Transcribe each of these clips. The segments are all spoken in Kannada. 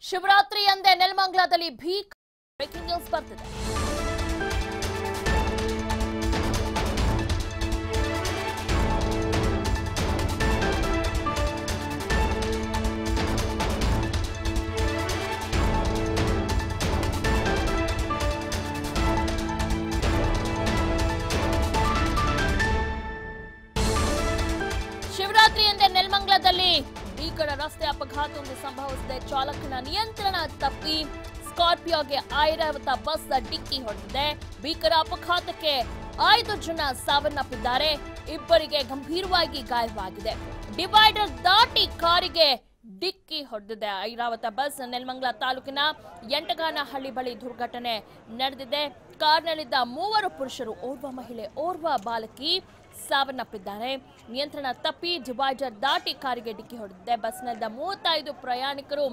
ಶಿವರಾತ್ರಿ ಅಂದೇ ನೆಲಮಂಗಲದಲ್ಲಿ ಭೀಕ್ ಬ್ರೇಕಿಂಗ್ ನ್ಯೂಸ್ ಬರ್ತಿದೆ ಶಿವರಾತ್ರಿ ಎಂದೇ ನೆಲಮಂಗಲದಲ್ಲಿ ಭೀಕರ ರಸ್ತೆ ಅಪಘಾತವೊಂದು ಸಂಭವಿಸಿದೆ ಚಾಲಕನ ನಿಯಂತ್ರಣ ತಪ್ಪಿ ಸ್ಕಾರ್ಪಿಯೋಗೆ ಐರಾವತ ಬಸ್ ಡಿಕ್ಕಿ ಹೊಡೆದಿದೆ ಭೀಕರ ಅಪಘಾತಕ್ಕೆ ಐದು ಜನ ಸಾವನ್ನಪ್ಪಿದ್ದಾರೆ ಇಬ್ಬರಿಗೆ ಗಂಭೀರವಾಗಿ ಗಾಯವಾಗಿದೆ ಡಿವೈಡರ್ ದಾಟಿ ಕಾರಿಗೆ ಡಿಕ್ಕಿ ಹೊಡೆದಿದೆ ಐರಾವತ ಬಸ್ ನೆಲಮಂಗಲ ತಾಲೂಕಿನ ಎಂಟಗಾನಹಳ್ಳಿ ಬಳಿ ದುರ್ಘಟನೆ ನಡೆದಿದೆ ಕಾರ್ನಲ್ಲಿದ್ದ ಮೂವರು ಪುರುಷರು ಓರ್ವ ಮಹಿಳೆ ಓರ್ವ ಬಾಲಕಿ ಸಾವನ್ನಪ್ಪಿದ್ದಾರೆ ನಿಯಂತ್ರಣ ತಪ್ಪಿ ಡಿವೈಡರ್ ದಾಟಿ ಕಾರಿಗೆ ಡಿಕ್ಕಿ ಹೊಡೆದಿದೆ ಬಸ್ನಲ್ಲಿದ್ದ ಮೂವತ್ತೈದು ಪ್ರಯಾಣಿಕರು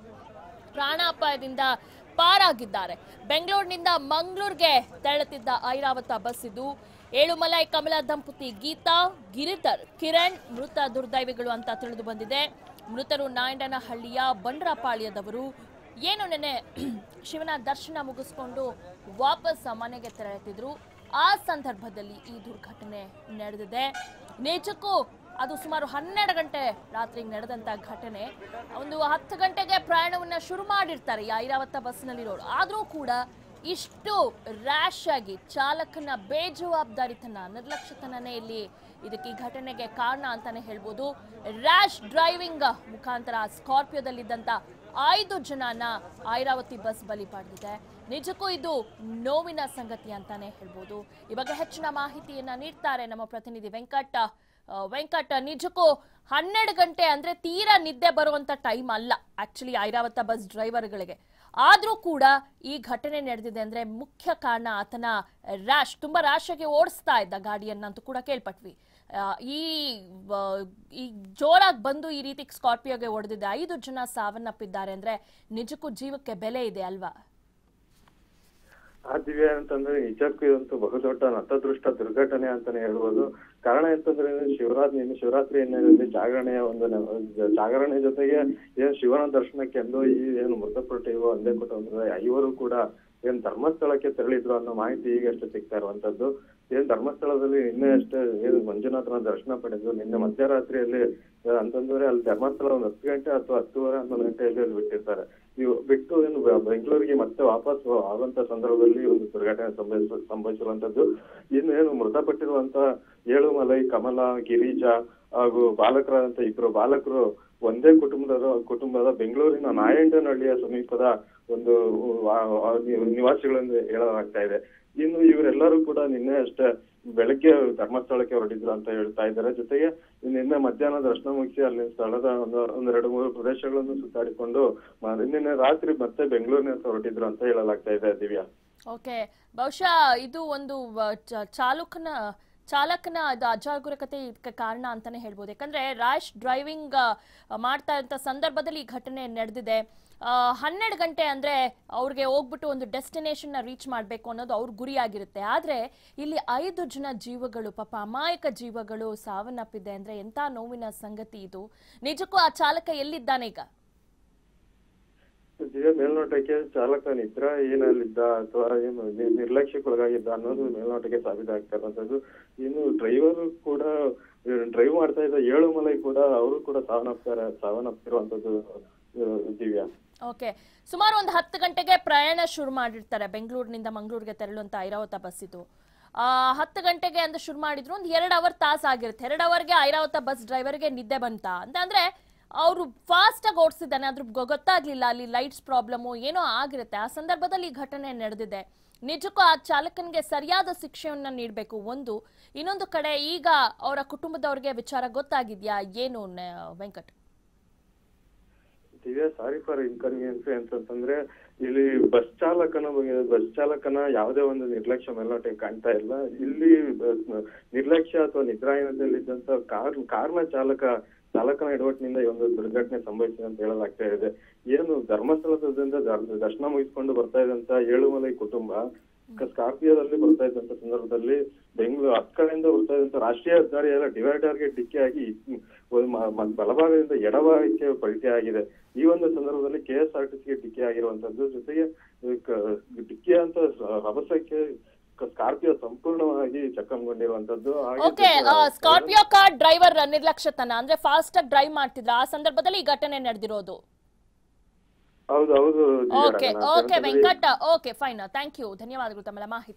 ಪ್ರಾಣಾಪಾಯದಿಂದ ಪಾರಾಗಿದ್ದಾರೆ ಬೆಂಗಳೂರಿನಿಂದ ಮಂಗಳೂರಿಗೆ ತೆರಳುತ್ತಿದ್ದ ಐರಾವತ ಬಸ್ ಇದು ಏಳುಮಲೈ ಕಮಲ ದಂಪತಿ ಗೀತಾ ಗಿರಿಧರ್ ಕಿರಣ್ ಮೃತ ದುರ್ದೈವಿಗಳು ಅಂತ ತಿಳಿದು ಬಂದಿದೆ ಮೃತರು ನಾಯಂಡನಹಳ್ಳಿಯ ಬಂಡ್ರಪಾಳ್ಯದವರು ಏನು ನೆನೆ ಶಿವನ ದರ್ಶನ ಮುಗಿಸ್ಕೊಂಡು ವಾಪಸ್ ಮನೆಗೆ ತೆರಳುತ್ತಿದ್ರು ಆ ಸಂದರ್ಭದಲ್ಲಿ ಈ ದುರ್ಘಟನೆ ನಡೆದಿದೆ ನಿಜಕ್ಕೂ ಅದು ಸುಮಾರು ಹನ್ನೆರಡು ಗಂಟೆ ರಾತ್ರಿ ನಡೆದಂತ ಘಟನೆ ಒಂದು ಹತ್ತು ಗಂಟೆಗೆ ಪ್ರಯಾಣವನ್ನ ಶುರು ಮಾಡಿರ್ತಾರೆ ಈ ಐರಾವತ ಬಸ್ನಲ್ಲಿರೋರು ಆದರೂ ಕೂಡ ಇಷ್ಟು ರ್ಯಾಶ್ ಆಗಿ ಚಾಲಕನ ಬೇಜವಾಬ್ದಾರಿತನ ನಿರ್ಲಕ್ಷ್ಯತನನೇ ಇಲ್ಲಿ ಇದಕ್ಕೆ ಈ ಘಟನೆಗೆ ಕಾರಣ ಅಂತಾನೆ ಹೇಳ್ಬೋದು ರ್ಯಾಶ್ ಡ್ರೈವಿಂಗ್ ಮುಖಾಂತರ ಸ್ಕಾರ್ಪಿಯೋದಲ್ಲಿದ್ದಂತ ಐದು ಜನನ ಐರಾವತಿ ಬಸ್ ಬಲಿ ಪಡೆದಿದೆ ನಿಜಕ್ಕೂ ಇದು ನೋವಿನ ಸಂಗತಿ ಅಂತಾನೆ ಹೇಳ್ಬೋದು ಈ ಬಗ್ಗೆ ಹೆಚ್ಚಿನ ಮಾಹಿತಿಯನ್ನ ನೀಡ್ತಾರೆ ನಮ್ಮ ಪ್ರತಿನಿಧಿ ವೆಂಕಟ ಆ, ವೆಂಕಟ ನಿಜಕ್ಕೂ ಹನ್ನೆರಡು ಗಂಟೆ ಅಂದ್ರೆ ತೀರಾ ನಿದ್ದೆ ಬರುವಂತ ಟೈಮ್ ಅಲ್ಲ ಆಕ್ಚುಲಿ ಐರಾವತ ಬಸ್ ಡ್ರೈವರ್ಗಳಿಗೆ ಆದ್ರೂ ಕೂಡ ಈ ಘಟನೆ ನಡೆದಿದೆ ಅಂದ್ರೆ ಮುಖ್ಯ ಕಾರಣ ಆತನ ರ್ಯಾಶ್ ತುಂಬಾ ರ್ಯಾಶ್ ಆಗಿ ಓಡಿಸ್ತಾ ಇದ್ದ ಗಾಡಿಯನ್ನ ಅಂತ ಕೂಡ ಕೇಳ್ಪಟ್ವಿ ಆ, ಈ ಆ, ಈ ಜೋರಾಗಿ ಬಂದು ಈ ರೀತಿ ಸ್ಕಾರ್ಪಿಯೋಗೆ ಹೊಡೆದಿದೆ ಐದು ಜನ ಸಾವನ್ನಪ್ಪಿದ್ದಾರೆ ಅಂದ್ರೆ ನಿಜಕ್ಕೂ ಜೀವಕ್ಕೆ ಬೆಲೆ ಇದೆ ಅಲ್ವಾ ಆ ದಿವ್ಯ ಅಂತಂದ್ರೆ ನಿಜಕ್ಕೂ ಇದಂತೂ ಬಹುದೊಡ್ಡ ನತದೃಷ್ಟ ದುರ್ಘಟನೆ ಅಂತಾನೆ ಹೇಳ್ಬೋದು ಕಾರಣ ಎಂತಂದ್ರೆ ಶಿವರಾತ್ರಿ ಇನ್ನು ಶಿವರಾತ್ರಿ ಹಿನ್ನೆಲೆಯಲ್ಲಿ ಜಾಗರಣೆಯ ಒಂದು ನ- ಜಾಗರಣೆ ಜೊತೆಗೆ ಏನ್ ಶಿವನ ದರ್ಶನಕ್ಕೆ ಎಂದು ಈ ಏನು ಮೃತಪಟ್ಟಿರುವ ಒಂದೇ ಕುಟುಂಬದ ಐವರು ಕೂಡ ಏನ್ ಧರ್ಮಸ್ಥಳಕ್ಕೆ ತೆರಳಿದ್ರು ಅನ್ನೋ ಮಾಹಿತಿ ಈಗಷ್ಟೇ ಸಿಗ್ತಾ ಇರುವಂತದ್ದು ಏನ್ ಧರ್ಮಸ್ಥಳದಲ್ಲಿ ನಿನ್ನೆ ಅಷ್ಟೇ ಏನು ಮಂಜುನಾಥನ ದರ್ಶನ ಪಡೆದು ನಿನ್ನೆ ಮಧ್ಯರಾತ್ರಿಯಲ್ಲಿ ಆ, ಅಂತಂದ್ರೆ ಅಲ್ಲಿ ಧರ್ಮಸ್ಥಳ ಒಂದು ಹತ್ತು ಗಂಟೆ ಅಥವಾ ಹತ್ತುವರೆ ಹನ್ನೊಂದು ಗಂಟೆಯಲ್ಲಿ ಅಲ್ಲಿ ಬಿಟ್ಟಿರ್ತಾರೆ ಇವು ಬಿಟ್ಟು ಏನು ಬೆ- ಬೆಂಗಳೂರಿಗೆ ಮತ್ತೆ ವಾಪಸ್ ಆಗುವಂತ ಸಂದರ್ಭದಲ್ಲಿ ಒಂದು ದುರ್ಘಟನೆ ಸಂಭವಿಸ ಸಂಭವಿಸಿರುವಂತದ್ದು ಇನ್ನು ಏನು ಮೃತಪಟ್ಟಿರುವಂತ ಏಳುಮಲೈ ಕಮಲ ಗಿರಿಜಾ ಹಾಗೂ ಬಾಲಕರಾದಂತ ಇಬ್ರು ಬಾಲಕರು ಒಂದೇ ಕುಟುಂಬದ ಕುಟುಂಬದ ಬೆಂಗಳೂರಿನ ನಾಯಂಡನಹಳ್ಳಿಯ ಸಮೀಪದ ಒಂದು ವಾ- ವಾ- ನಿವಾಸಿಗಳೆಂದು ಹೇಳಲಾಗ್ತಾ ಇದೆ ಇನ್ನು ಇವರೆಲ್ಲರೂ ಕೂಡ ನಿನ್ನೆ ಅಷ್ಟೇ ಬೆಳಗ್ಗೆ ಧರ್ಮಸ್ಥಳಕ್ಕೆ ಹೊರಟಿದ್ರು ಅಂತ ಹೇಳ್ತಾ ಇದ್ದಾರೆ ಜೊತೆಗೆ ನಿನ್ನೆ ಮಧ್ಯಾಹ್ನ ದರ್ಶನ ಮುಗಿಸಿ ಅಲ್ಲಿ ಸ್ಥಳದ ಒಂದು ಒಂದೆರಡು ಮೂರು ಪ್ರದೇಶಗಳನ್ನು ಸುತ್ತಾಡಿಕೊಂಡು ಮ- ನಿನ್ನೆ ರಾತ್ರಿ ಮತ್ತೆ ಬೆಂಗಳೂರಿನ ಹೊರಟಿದ್ರು ಅಂತ ಹೇಳಲಾಗ್ತಾ ಇದೆ ದಿವ್ಯಾ ಓಕೆ ಬಹುಶಃ ಇದು ಒಂದು ಆ, ಚ- ಚಾಲಕನ ಚಾಲಕನ ಅದು ಅಜಾಗರೂಕತೆ ಇದಕ್ಕೆ ಕಾರಣ ಅಂತಾನೆ ಹೇಳ್ಬೋದು ಯಾಕಂದ್ರೆ ರ್ಯಾಶ್ ಡ್ರೈವಿಂಗ್ ಮಾಡ್ತಾ ಇದ್ದ ಸಂದರ್ಭದಲ್ಲಿ ಈ ಘಟನೆ ನಡೆದಿದೆ ಹನ್ನೆರಡು ಗಂಟೆ ಅಂದ್ರೆ ಅವ್ರಿಗೆ ಹೋಗ್ಬಿಟ್ಟು ಒಂದು ಡೆಸ್ಟಿನೇಷನ್ ರೀಚ್ ಮಾಡಬೇಕು ಅನ್ನೋದು ಅವ್ರ ಗುರಿಯಾಗಿರುತ್ತೆ ಆದ್ರೆ ಇಲ್ಲಿ ಐದು ಜನ ಜೀವಗಳು ಪಾಪ ಅಮಾಯಕ ಜೀವಗಳು ಸಾವನ್ನಪ್ಪಿದೆ ಅಂದ್ರೆ ಎಂತ ನೋವಿನ ಸಂಗತಿ ಇದು ನಿಜಕ್ಕೂ ಆ ಚಾಲಕ ಎಲ್ಲಿದ್ದಾನೆ ಈಗ ದಿವ್ಯ ಮೇಲ್ನೋಟಕ್ಕೆ ಚಾಲಕ ನಿದ್ರಾ ಏನಲ್ಲಿದ್ದ ಅಥವಾ ಏನು ನಿ- ನಿರ್ಲಕ್ಷ್ಯಕ್ಕೊಳಗಾಗಿದ್ದ ಅನ್ನೋದು ಮೇಲ್ನೋಟಕ್ಕೆ ಸಾಬೀತಾಗ್ತಾ ಇರುವಂತದ್ದು ಇನ್ನು ಡ್ರೈವರ್ ಕೂಡ ಡ್ರೈವ್ ಮಾಡ್ತಾ ಇದ್ದ ಏಳು ಮಲೈ ಕೂಡ ಅವರು ಕೂಡ ಸಾವನ್ನಪ್ತಾರೆ ಸಾವನ್ನಪ್ಪಿರುವಂತದ್ದು ಆ, ದಿವ್ಯಾ ಓಕೆ ಸುಮಾರು ಒಂದು ಹತ್ತು ಗಂಟೆಗೆ ಪ್ರಯಾಣ ಶುರು ಮಾಡಿರ್ತಾರೆ ಬೆಂಗಳೂರಿನಿಂದ ಮಂಗಳೂರಿಗೆ ತೆರಳುವಂತ ಐರಾವತ ಬಸ್ ಇದು ಆ, ಹತ್ತು ಗಂಟೆಗೆ ಅಂತ ಶುರು ಮಾಡಿದ್ರು ಒಂದು ಎರಡು ಅವರ್ ತಾಸು ಆಗಿರುತ್ತೆ ಎರಡು ಅವರ್ಗೆ ಐರಾವತ ಬಸ್ ಡ್ರೈವರ್ಗೆ ನಿದ್ದೆ ಬಂತ ಅಂತ ಅಂದ್ರೆ ಅವರು ಫಾಸ್ಟ್ ಆಗಿ ಓಡಿಸಿದ್ದಾನೆ ಅದ್ರ ಗೊ- ಗೊತ್ತಾಗ್ಲಿಲ್ಲ ಅಲ್ಲಿ ಲೈಟ್ಸ್ ಪ್ರಾಬ್ಲಮ್ಮು ಏನೋ ಆಗಿರುತ್ತೆ ಆ ಸಂದರ್ಭದಲ್ಲಿ ಈ ಘಟನೆ ನಡೆದಿದೆ ನಿಜಕ್ಕೂ ಆ ಚಾಲಕನಿಗೆ ಸರಿಯಾದ ಶಿಕ್ಷೆಯನ್ನ ನೀಡಬೇಕು ಒಂದು ಇನ್ನೊಂದು ಕಡೆ ಈಗ ಅವರ ಕುಟುಂಬದವ್ರಿಗೆ ವಿಚಾರ ಗೊತ್ತಾಗಿದ್ಯಾ ಏನು ನ- Venkat Divya sorry for inconvenience ಅಂತಂದ್ರೆ ಇಲ್ಲಿ ಬಸ್ ಚಾಲಕನ ಬಗ್ಗೆ ಬಸ್ ಚಾಲಕನ ಯಾವುದೇ ಒಂದು ನಿರ್ಲಕ್ಷ್ಯ ಮೇಲ್ನೋಟಕ್ಕೆ ಕಾಣ್ತಾ ಇಲ್ಲ ಇಲ್ಲಿ ಬ- ನಿರ್ಲಕ್ಷ್ಯ ಅಥವಾ ನಿದ್ರಾಹೀನದಲ್ಲಿದ್ದಂತ ಕಾರ್ ಕಾರ್ನ ಚಾಲಕ ಚಾಲಕನ ಎಡವಟ್ಟಿನಿಂದ ಈ ಒಂದು ದುರ್ಘಟನೆ ಸಂಭವಿಸಿದೆ ಅಂತ ಹೇಳಲಾಗ್ತಾ ಇದೆ ಏನು ಧರ್ಮಸ್ಥಳದಿಂದ ದರ್- ದರ್ಶನ ಮುಗಿಸ್ಕೊಂಡು ಬರ್ತಾ ಇದ್ದಂತ ಏಳುಮಲೈ ಕುಟುಂಬ ಸ್ಕಾರ್ಪಿಯೋದಲ್ಲಿ ಬರ್ತಾ ಇದ್ದಂತ ಸಂದರ್ಭದಲ್ಲಿ ಬೆಂಗಳೂರು ಹತ್ ಕಡೆಯಿಂದ ಬರ್ತಾ ಇದ್ದಂತ ರಾಷ್ಟ್ರೀಯ ಹೆದ್ದಾರಿ ಎಲ್ಲ ಡಿವೈಡರ್ಗೆ ಡಿಕ್ಕಿ ಆಗಿ ಹ್ಮ್, ಒಂದ್ ಮ- ಮ- ಬಲಭಾಗದಿಂದ ಎಡಭಾಗಕ್ಕೆ ಪಲ್ಟಿ ಆಗಿದೆ ಈ ಒಂದು ಸಂದರ್ಭದಲ್ಲಿ ಕೆ ಎಸ್ ಆರ್ ಟಿ ಸಿಗೆ ಡಿಕ್ಕಿ ಆಗಿರುವಂತದ್ದು ಜೊತೆಗೆ ಈ ಕ- ಡಿಕ್ಕಿ ಅಂತ ರಭಸಕ್ಕೆ ಕ- ಸ್ಕಾರ್ಪಿಯೋ ಸಂಪೂರ್ಣವಾಗಿ ಚಕ್ಕಂಗೊಂಡಿರುವಂತದ್ದು ಹಾಗೆ ಓಕೆ ಜೊತೆ- ಸ್ಕಾರ್ಪಿಯೋ ಕಾರ್ ಡ್ರೈವರ್ ನಿರ್ಲಕ್ಷ್ಯತನ ಅಂದ್ರೆ ಫಾಸ್ಟ್ ಆಗಿ ಡ್ರೈವ್ ಮಾಡ್ತಿದ್ರ ಆ ಸಂದರ್ಭದಲ್ಲಿ ಈ ಘಟನೆ ನಡೆದಿರೋದು ಹೌದು ಹೌದು ಜಿಗಣ. ಓಕೆ ನಾನು ಓಕೆ ಹೇಳ್ತಾ ಇದ್ದೀನಿ. Venkata okay fine thank you ಧನ್ಯವಾದಗಳು ತಮ್ಮೆಲ್ಲ ಮಾಹಿತಿ